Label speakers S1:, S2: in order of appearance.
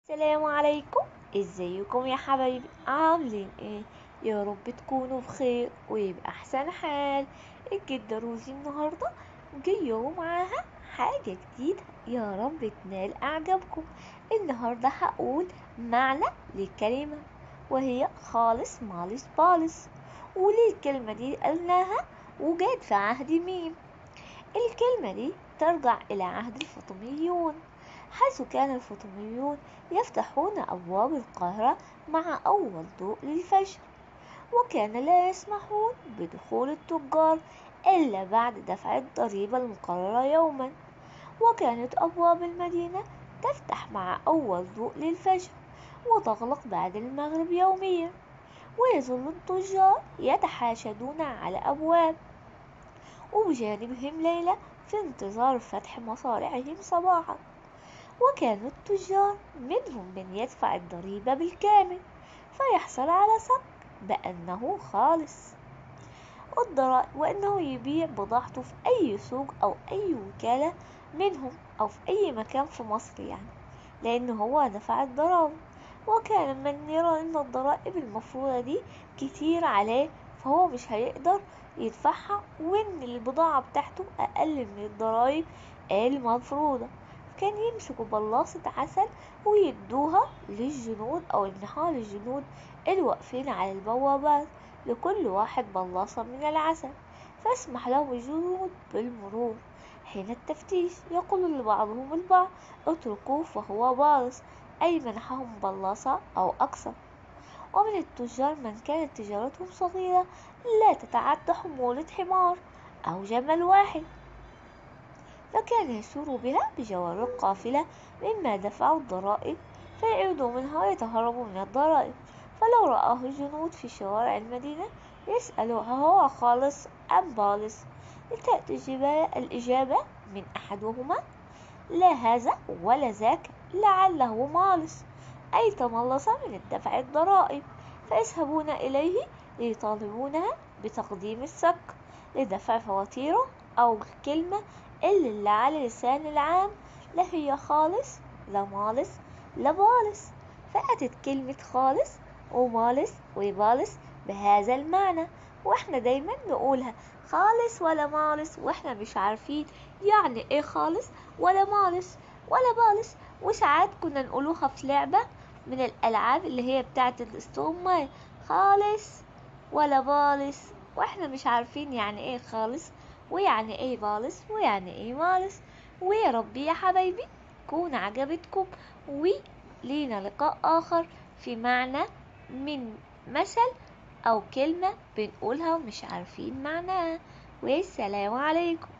S1: السلام عليكم ازيكم يا حبايبي عاملين ايه يا رب تكونوا بخير ويبقى احسن حال الجدة روزي النهاردة جاية ومعاها حاجة جديدة يا رب تنال اعجابكم النهاردة هقول معنى لكلمة وهي خالص مالص بالص وليه الكلمة دي قلناها وجات في عهد مين الكلمة دي ترجع إلى عهد الفاطميون حيث كان الفاطميون يفتحون أبواب القاهرة مع أول ضوء للفجر وكان لا يسمحون بدخول التجار إلا بعد دفع الضريبة المقررة يوما وكانت أبواب المدينة تفتح مع أول ضوء للفجر وتغلق بعد المغرب يوميا ويظل التجار يتحاشدون على أبواب وبجانبهم ليلى في انتظار فتح مصارعهم صباحا وكان التجار منهم من يدفع الضريبة بالكامل فيحصل على صك بأنه خالص والضرائب وأنه يبيع بضاعته في أي سوق أو أي وكالة منهم أو في أي مكان في مصر يعني لأنه هو دفع الضرائب وكان من يرى أن الضرائب المفروضة دي كتير عليه فهو مش هيقدر يدفعها وإن البضاعة بتاعته أقل من الضرايب المفروضة كان يمسكوا بلاصة عسل ويدوها للجنود أو يمنحوها للجنود الواقفين على البوابات لكل واحد بلاصة من العسل فاسمح له الجنود بالمرور حين التفتيش يقول لبعضهم البعض اتركوه فهو بارص أي منحهم بلاصة أو أكثر ومن التجار من كانت تجارتهم صغيرة لا تتعدى حمولة حمار أو جمل واحد فكان يسور بها بجوار القافلة مما دفعوا الضرائب فيعودوا منها ويتهربوا من الضرائب فلو رآه الجنود في شوارع المدينة يسألوا هو خالص أم بالص لتأتي الإجابة من أحدهما لا هذا ولا ذاك لعله مالص أي تملص من الدفع الضرائب فيذهبون إليه ليطالبونها بتقديم السك لدفع فواتيره أو الكلمة اللي, اللي على لسان العام لا هي خالص لا مالص لا بالص فأتت كلمة خالص ومالص وبالص بهذا المعنى واحنا دايما نقولها خالص ولا مالص واحنا مش عارفين يعني ايه خالص ولا مالص ولا بالص وساعات كنا نقولوها في لعبة من الألعاب اللي هي بتاعة الاستغماية خالص ولا بالص واحنا مش عارفين يعني ايه خالص ويعني ايه بالص ويعني ايه مالص ويا ربي يا حبايبي تكون عجبتكم ولينا لقاء آخر في معنى من مثل أو كلمة بنقولها ومش عارفين معناها والسلام عليكم